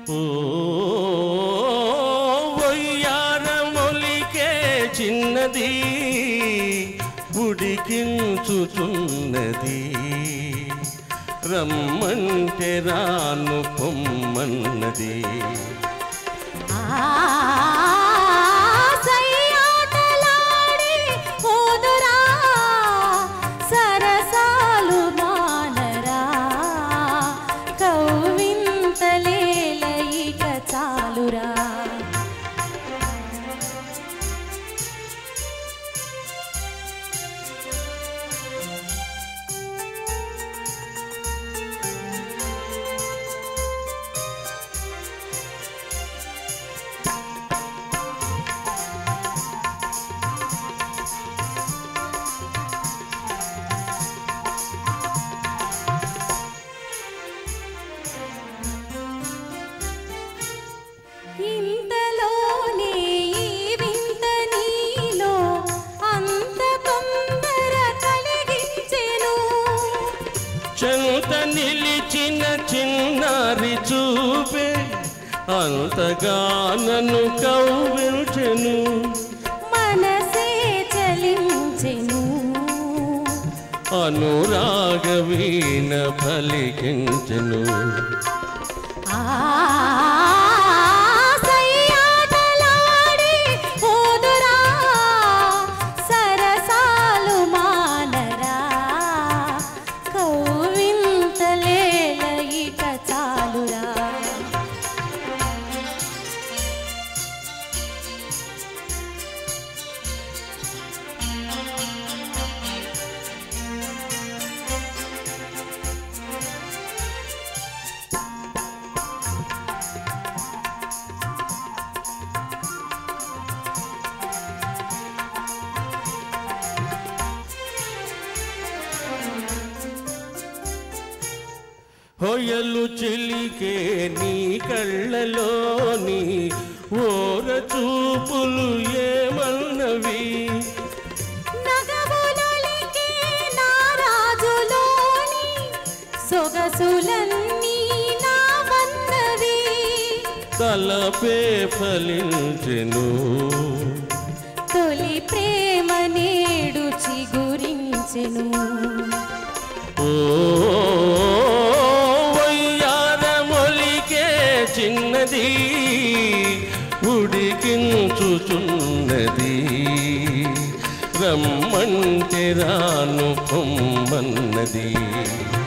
ఓ ఒయ్యారమొలికే చిన్నది ఉడికించుచున్నది రమ్మంటే రాను పొమ్మన్నది సయ్యాటలాడి పోదురా సరసాలు మానరా కౌవింతలేల ఇక చాలురా ఇంతలోనే ఈ వింత నీలో అంత తొందర కలిగించెను చెంత నిలిచిన చిన్నారి చూపే అంతగా నన్ను కౌవిల్చెను మనసే చలించెను అనురాగవీణ ఫలికించెను ఆ సయ్యాటలాడి పోదురా సరసాలు మానరా కౌవింతలేల ఇక చాలురా హొయలు చిలికే నీ కళ్ళలోని ఓర చూపులు ఏమన్నవి నగములొలికే నా రాజులోని సొగసులన్నీ నా వన్నవి తలపే ఫలించెను తొలి ప్రేమ నేడు చిగురించెను ఓ వయ్యారమొలికే చిన్నది ఉడికించుచున్నది రమ్మంటే రాను పొమ్మన్నది